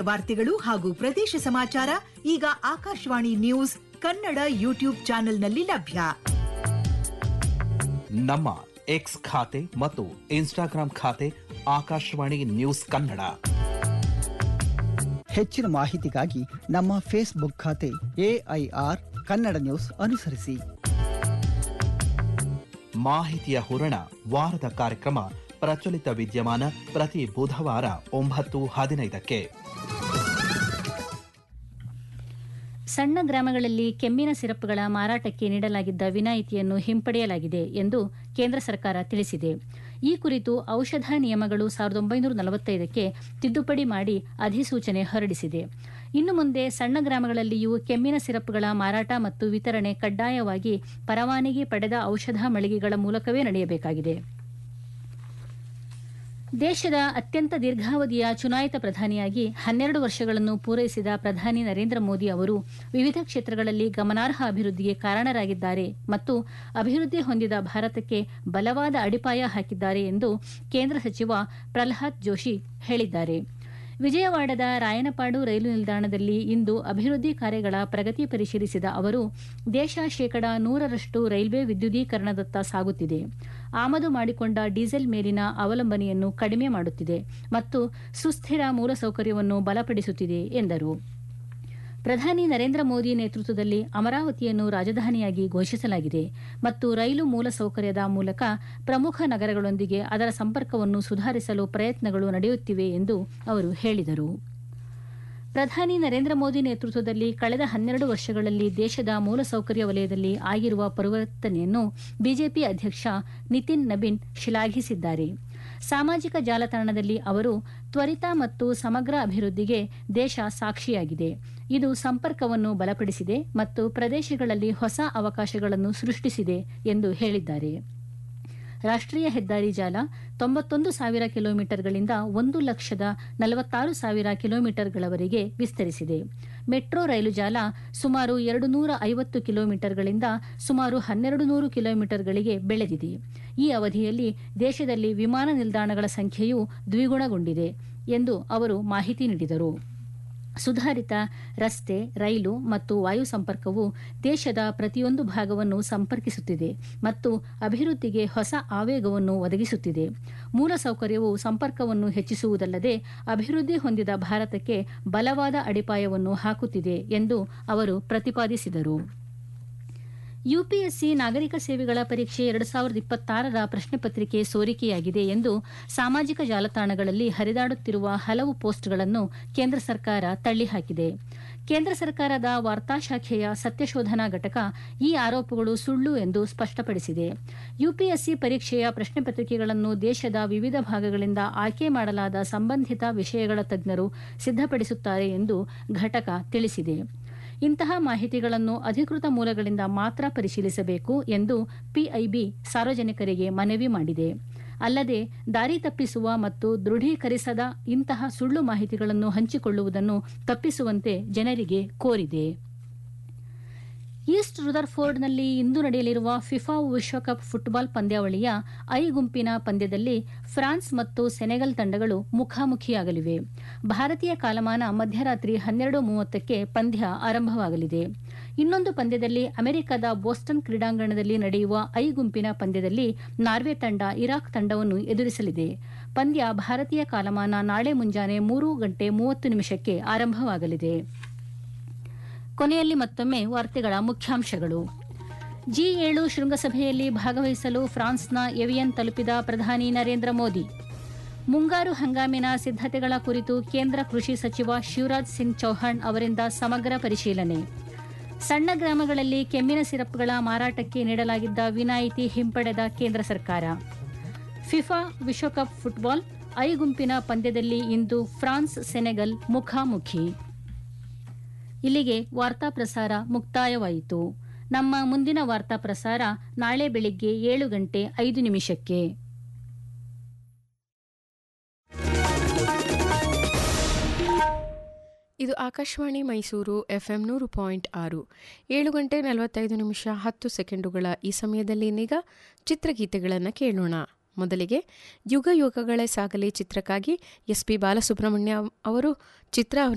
ವಾರ್ತೆಗಳು ಹಾಗೂ ಪ್ರದೇಶ ಸಮಾಚಾರ ಈಗ ಆಕಾಶವಾಣಿ ನ್ಯೂಸ್ ಕನ್ನಡ ಯೂಟ್ಯೂಬ್ ಚಾನೆಲ್ನಲ್ಲಿ ಲಭ್ಯ ನಮ್ಮ ಎಕ್ಸ್ ಖಾತೆ ಮತ್ತು ಇನ್ಸ್ಟಾಗ್ರಾಂ ಖಾತೆ ಆಕಾಶವಾಣಿ ನ್ಯೂಸ್ ಕನ್ನಡ ಹೆಚ್ಚಿನ ಮಾಹಿತಿಗಾಗಿ ನಮ್ಮ ಫೇಸ್ಬುಕ್ ಖಾತೆ ಎಐಆರ್ ಕನ್ನಡ ನ್ಯೂಸ್ ಅನುಸರಿಸಿ ಮಾಹಿತಿಯ ಹೂರಣ ವಾರದ ಕಾರ್ಯಕ್ರಮ ಪ್ರಚಲಿತ ವಿದ್ಯಮಾನ ಪ್ರತಿ ಬುಧವಾರ ಒಂಬತ್ತು ಹದಿನೈದಕ್ಕೆ ಸಣ್ಣ ಗ್ರಾಮಗಳಲ್ಲಿ ಕೆಮ್ಮಿನ ಸಿರಪ್ಗಳ ಮಾರಾಟಕ್ಕೆ ನೀಡಲಾಗಿದ್ದ ವಿನಾಯಿತಿಯನ್ನು ಹಿಂಪಡೆಯಲಾಗಿದೆ ಎಂದು ಕೇಂದ್ರ ಸರ್ಕಾರ ತಿಳಿಸಿದೆ ಈ ಕುರಿತು ಔಷಧ ನಿಯಮಗಳು ಸಾವಿರದ ಒಂಬೈನೂರ ನಲವತ್ತೈದಕ್ಕೆ ತಿದ್ದುಪಡಿ ಮಾಡಿ ಅಧಿಸೂಚನೆ ಹೊರಡಿಸಿದೆ ಇನ್ನು ಮುಂದೆ ಸಣ್ಣ ಗ್ರಾಮಗಳಲ್ಲಿಯೂ ಕೆಮ್ಮಿನ ಸಿರಪ್ಗಳ ಮಾರಾಟ ಮತ್ತು ವಿತರಣೆ ಕಡ್ಡಾಯವಾಗಿ ಪರವಾನಗಿ ಪಡೆದ ಔಷಧ ಮಳಿಗೆಗಳ ಮೂಲಕವೇ ನಡೆಯಬೇಕಾಗಿದೆ ದೇಶದ ಅತ್ಯಂತ ದೀರ್ಘಾವಧಿಯ ಚುನಾಯಿತ ಪ್ರಧಾನಿಯಾಗಿ ಹನ್ನೆರಡು ವರ್ಷಗಳನ್ನು ಪೂರೈಸಿದ ಪ್ರಧಾನಿ ನರೇಂದ್ರ ಮೋದಿ ಅವರು ವಿವಿಧ ಕ್ಷೇತ್ರಗಳಲ್ಲಿ ಗಮನಾರ್ಹ ಅಭಿವೃದ್ಧಿಗೆ ಕಾರಣರಾಗಿದ್ದಾರೆ ಮತ್ತು ಅಭಿವೃದ್ಧಿ ಹೊಂದಿದ ಭಾರತಕ್ಕೆ ಬಲವಾದ ಅಡಿಪಾಯ ಹಾಕಿದ್ದಾರೆ ಎಂದು ಕೇಂದ್ರ ಸಚಿವ ಪ್ರಲ್ಹಾದ್ ಜೋಶಿ ಹೇಳಿದ್ದಾರೆ ವಿಜಯವಾಡದ ರಾಯನಪಾಡು ರೈಲು ನಿಲ್ದಾಣದಲ್ಲಿ ಇಂದು ಅಭಿವೃದ್ಧಿ ಕಾರ್ಯಗಳ ಪ್ರಗತಿ ಪರಿಶೀಲಿಸಿದ ಅವರು ದೇಶ ಶೇಕಡಾ ನೂರರಷ್ಟು ರೈಲ್ವೆ ವಿದ್ಯುದೀಕರಣದತ್ತ ಸಾಗುತ್ತಿದೆ ಆಮದು ಮಾಡಿಕೊಂಡ ಡೀಸೆಲ್ ಮೇಲಿನ ಅವಲಂಬನೆಯನ್ನು ಕಡಿಮೆ ಮಾಡುತ್ತಿದೆ ಮತ್ತು ಸುಸ್ಥಿರ ಮೂಲಸೌಕರ್ಯವನ್ನು ಬಲಪಡಿಸುತ್ತಿದೆ ಎಂದರು ಪ್ರಧಾನಿ ನರೇಂದ್ರ ಮೋದಿ ನೇತೃತ್ವದಲ್ಲಿ ಅಮರಾವತಿಯನ್ನು ರಾಜಧಾನಿಯಾಗಿ ಘೋಷಿಸಲಾಗಿದೆ ಮತ್ತು ರೈಲು ಮೂಲಸೌಕರ್ಯದ ಮೂಲಕ ಪ್ರಮುಖ ನಗರಗಳೊಂದಿಗೆ ಅದರ ಸಂಪರ್ಕವನ್ನು ಸುಧಾರಿಸಲು ಪ್ರಯತ್ನಗಳು ನಡೆಯುತ್ತಿವೆ ಎಂದು ಅವರು ಹೇಳಿದರು ಪ್ರಧಾನಿ ನರೇಂದ್ರ ಮೋದಿ ನೇತೃತ್ವದಲ್ಲಿ ಕಳೆದ ಹನ್ನೆರಡು ವರ್ಷಗಳಲ್ಲಿ ದೇಶದ ಮೂಲಸೌಕರ್ಯ ವಲಯದಲ್ಲಿ ಆಗಿರುವ ಪರಿವರ್ತನೆಯನ್ನು ಬಿಜೆಪಿ ಅಧ್ಯಕ್ಷ ನಿತಿನ್ ನಬೀನ್ ಶ್ಲಾಘಿಸಿದ್ದಾರೆ ಸಾಮಾಜಿಕ ಜಾಲತಾಣದಲ್ಲಿ ಅವರು ತ್ವರಿತ ಮತ್ತು ಸಮಗ್ರ ಅಭಿವೃದ್ಧಿಗೆ ದೇಶ ಸಾಕ್ಷಿಯಾಗಿದೆ ಇದು ಸಂಪರ್ಕವನ್ನು ಬಲಪಡಿಸಿದೆ ಮತ್ತು ಪ್ರದೇಶಗಳಲ್ಲಿ ಹೊಸ ಅವಕಾಶಗಳನ್ನು ಸೃಷ್ಟಿಸಿದೆ ಎಂದು ಹೇಳಿದ್ದಾರೆ ರಾಷ್ಟ್ರೀಯ ಹೆದ್ದಾರಿ ಜಾಲ ತೊಂಬತ್ತೊಂದು ಸಾವಿರ ಕಿಲೋಮೀಟರ್ಗಳಿಂದ ಒಂದು ಲಕ್ಷದ ನಲವತ್ತಾರು ಸಾವಿರ ಕಿಲೋಮೀಟರ್ಗಳವರೆಗೆ ವಿಸ್ತರಿಸಿದೆ ಮೆಟ್ರೋ ರೈಲು ಜಾಲ ಸುಮಾರು ಎರಡು ನೂರ ಐವತ್ತು ಕಿಲೋಮೀಟರ್ಗಳಿಂದ ಸುಮಾರು ಹನ್ನೆರಡು ನೂರು ಕಿಲೋಮೀಟರ್ಗಳಿಗೆ ಬೆಳೆದಿದೆ ಈ ಅವಧಿಯಲ್ಲಿ ದೇಶದಲ್ಲಿ ವಿಮಾನ ನಿಲ್ದಾಣಗಳ ಸಂಖ್ಯೆಯೂ ದ್ವಿಗುಣಗೊಂಡಿದೆ ಎಂದು ಅವರು ಮಾಹಿತಿ ನೀಡಿದರು ಸುಧಾರಿತ ರಸ್ತೆ ರೈಲು ಮತ್ತು ವಾಯು ಸಂಪರ್ಕವು ದೇಶದ ಪ್ರತಿಯೊಂದು ಭಾಗವನ್ನು ಸಂಪರ್ಕಿಸುತ್ತಿದೆ ಮತ್ತು ಅಭಿವೃದ್ಧಿಗೆ ಹೊಸ ಆವೇಗವನ್ನು ಒದಗಿಸುತ್ತಿದೆ ಮೂಲಸೌಕರ್ಯವು ಸಂಪರ್ಕವನ್ನು ಹೆಚ್ಚಿಸುವುದಲ್ಲದೆ ಅಭಿವೃದ್ಧಿ ಹೊಂದಿದ ಭಾರತಕ್ಕೆ ಬಲವಾದ ಅಡಿಪಾಯವನ್ನು ಹಾಕುತ್ತಿದೆ ಎಂದು ಅವರು ಪ್ರತಿಪಾದಿಸಿದರು ಯುಪಿಎಸ್ಸಿ ನಾಗರಿಕ ಸೇವೆಗಳ ಪರೀಕ್ಷೆ ಎರಡು ಸಾವಿರದ ಇಪ್ಪತ್ತಾರರ ಪ್ರಶ್ನೆ ಪತ್ರಿಕೆ ಸೋರಿಕೆಯಾಗಿದೆ ಎಂದು ಸಾಮಾಜಿಕ ಜಾಲತಾಣಗಳಲ್ಲಿ ಹರಿದಾಡುತ್ತಿರುವ ಹಲವು ಪೋಸ್ಟ್ಗಳನ್ನು ಕೇಂದ್ರ ಸರ್ಕಾರ ತಳ್ಳಿಹಾಕಿದೆ ಕೇಂದ್ರ ಸರ್ಕಾರದ ವಾರ್ತಾ ಶಾಖೆಯ ಸತ್ಯಶೋಧನಾ ಘಟಕ ಈ ಆರೋಪಗಳು ಸುಳ್ಳು ಎಂದು ಸ್ಪಷ್ಟಪಡಿಸಿದೆ ಯುಪಿಎಸ್ಸಿ ಪರೀಕ್ಷೆಯ ಪ್ರಶ್ನೆ ಪತ್ರಿಕೆಗಳನ್ನು ದೇಶದ ವಿವಿಧ ಭಾಗಗಳಿಂದ ಆಯ್ಕೆ ಮಾಡಲಾದ ಸಂಬಂಧಿತ ವಿಷಯಗಳ ತಜ್ಞರು ಸಿದ್ಧಪಡಿಸುತ್ತಾರೆ ಎಂದು ಘಟಕ ತಿಳಿಸಿದೆ ಇಂತಹ ಮಾಹಿತಿಗಳನ್ನು ಅಧಿಕೃತ ಮೂಲಗಳಿಂದ ಮಾತ್ರ ಪರಿಶೀಲಿಸಬೇಕು ಎಂದು ಪಿಐಬಿ ಸಾರ್ವಜನಿಕರಿಗೆ ಮನವಿ ಮಾಡಿದೆ ಅಲ್ಲದೆ ದಾರಿ ತಪ್ಪಿಸುವ ಮತ್ತು ದೃಢೀಕರಿಸದ ಇಂತಹ ಸುಳ್ಳು ಮಾಹಿತಿಗಳನ್ನು ಹಂಚಿಕೊಳ್ಳುವುದನ್ನು ತಪ್ಪಿಸುವಂತೆ ಜನರಿಗೆ ಕೋರಿದೆ ಈಸ್ಟ್ ರುದರ್ಫೋರ್ಡ್ನಲ್ಲಿ ಇಂದು ನಡೆಯಲಿರುವ ಫಿಫಾ ವಿಶ್ವಕಪ್ ಫುಟ್ಬಾಲ್ ಪಂದ್ಯಾವಳಿಯ ಐ ಗುಂಪಿನ ಪಂದ್ಯದಲ್ಲಿ ಫ್ರಾನ್ಸ್ ಮತ್ತು ಸೆನೆಗಲ್ ತಂಡಗಳು ಮುಖಾಮುಖಿಯಾಗಲಿವೆ ಭಾರತೀಯ ಕಾಲಮಾನ ಮಧ್ಯರಾತ್ರಿ ಹನ್ನೆರಡು ಮೂವತ್ತಕ್ಕೆ ಪಂದ್ಯ ಆರಂಭವಾಗಲಿದೆ ಇನ್ನೊಂದು ಪಂದ್ಯದಲ್ಲಿ ಅಮೆರಿಕದ ಬೋಸ್ಟನ್ ಕ್ರೀಡಾಂಗಣದಲ್ಲಿ ನಡೆಯುವ ಐ ಗುಂಪಿನ ಪಂದ್ಯದಲ್ಲಿ ನಾರ್ವೆ ತಂಡ ಇರಾಕ್ ತಂಡವನ್ನು ಎದುರಿಸಲಿದೆ ಪಂದ್ಯ ಭಾರತೀಯ ಕಾಲಮಾನ ನಾಳೆ ಮುಂಜಾನೆ ಮೂರು ಗಂಟೆ ಮೂವತ್ತು ನಿಮಿಷಕ್ಕೆ ಆರಂಭವಾಗಲಿದೆ ಕೊನೆಯಲ್ಲಿ ಮತ್ತೊಮ್ಮೆ ವಾರ್ತೆಗಳ ಮುಖ್ಯಾಂಶಗಳು ಜಿ ಏಳು ಶೃಂಗಸಭೆಯಲ್ಲಿ ಭಾಗವಹಿಸಲು ಫ್ರಾನ್ಸ್ನ ಎವಿಯನ್ ತಲುಪಿದ ಪ್ರಧಾನಿ ನರೇಂದ್ರ ಮೋದಿ ಮುಂಗಾರು ಹಂಗಾಮಿನ ಸಿದ್ಧತೆಗಳ ಕುರಿತು ಕೇಂದ್ರ ಕೃಷಿ ಸಚಿವ ಶಿವರಾಜ್ ಸಿಂಗ್ ಚೌಹಾಣ್ ಅವರಿಂದ ಸಮಗ್ರ ಪರಿಶೀಲನೆ ಸಣ್ಣ ಗ್ರಾಮಗಳಲ್ಲಿ ಕೆಮ್ಮಿನ ಸಿರಪ್ಗಳ ಮಾರಾಟಕ್ಕೆ ನೀಡಲಾಗಿದ್ದ ವಿನಾಯಿತಿ ಹಿಂಪಡೆದ ಕೇಂದ್ರ ಸರ್ಕಾರ ಫಿಫಾ ವಿಶ್ವಕಪ್ ಫುಟ್ಬಾಲ್ ಐ ಗುಂಪಿನ ಪಂದ್ಯದಲ್ಲಿ ಇಂದು ಫ್ರಾನ್ಸ್ ಸೆನೆಗಲ್ ಮುಖಾಮುಖಿ ಇಲ್ಲಿಗೆ ವಾರ್ತಾ ಪ್ರಸಾರ ಮುಕ್ತಾಯವಾಯಿತು ನಮ್ಮ ಮುಂದಿನ ವಾರ್ತಾ ಪ್ರಸಾರ ನಾಳೆ ಬೆಳಿಗ್ಗೆ ಏಳು ಗಂಟೆ ಐದು ನಿಮಿಷಕ್ಕೆ ಇದು ಆಕಾಶವಾಣಿ ಮೈಸೂರು ಎಫ್ಎಂ ನೂರು ಪಾಯಿಂಟ್ ಆರು ಏಳು ಗಂಟೆ ನಲವತ್ತೈದು ನಿಮಿಷ ಹತ್ತು ಸೆಕೆಂಡುಗಳ ಈ ಸಮಯದಲ್ಲಿ ಇನ್ನೀಗ ಚಿತ್ರಗೀತೆಗಳನ್ನು ಕೇಳೋಣ ಮೊದಲಿಗೆ ಯುಗ ಯುಗಗಳೇ ಸಾಗಲಿ ಚಿತ್ರಕ್ಕಾಗಿ ಎಸ್ ಪಿ ಬಾಲಸುಬ್ರಹ್ಮಣ್ಯ ಅವರು ಚಿತ್ರ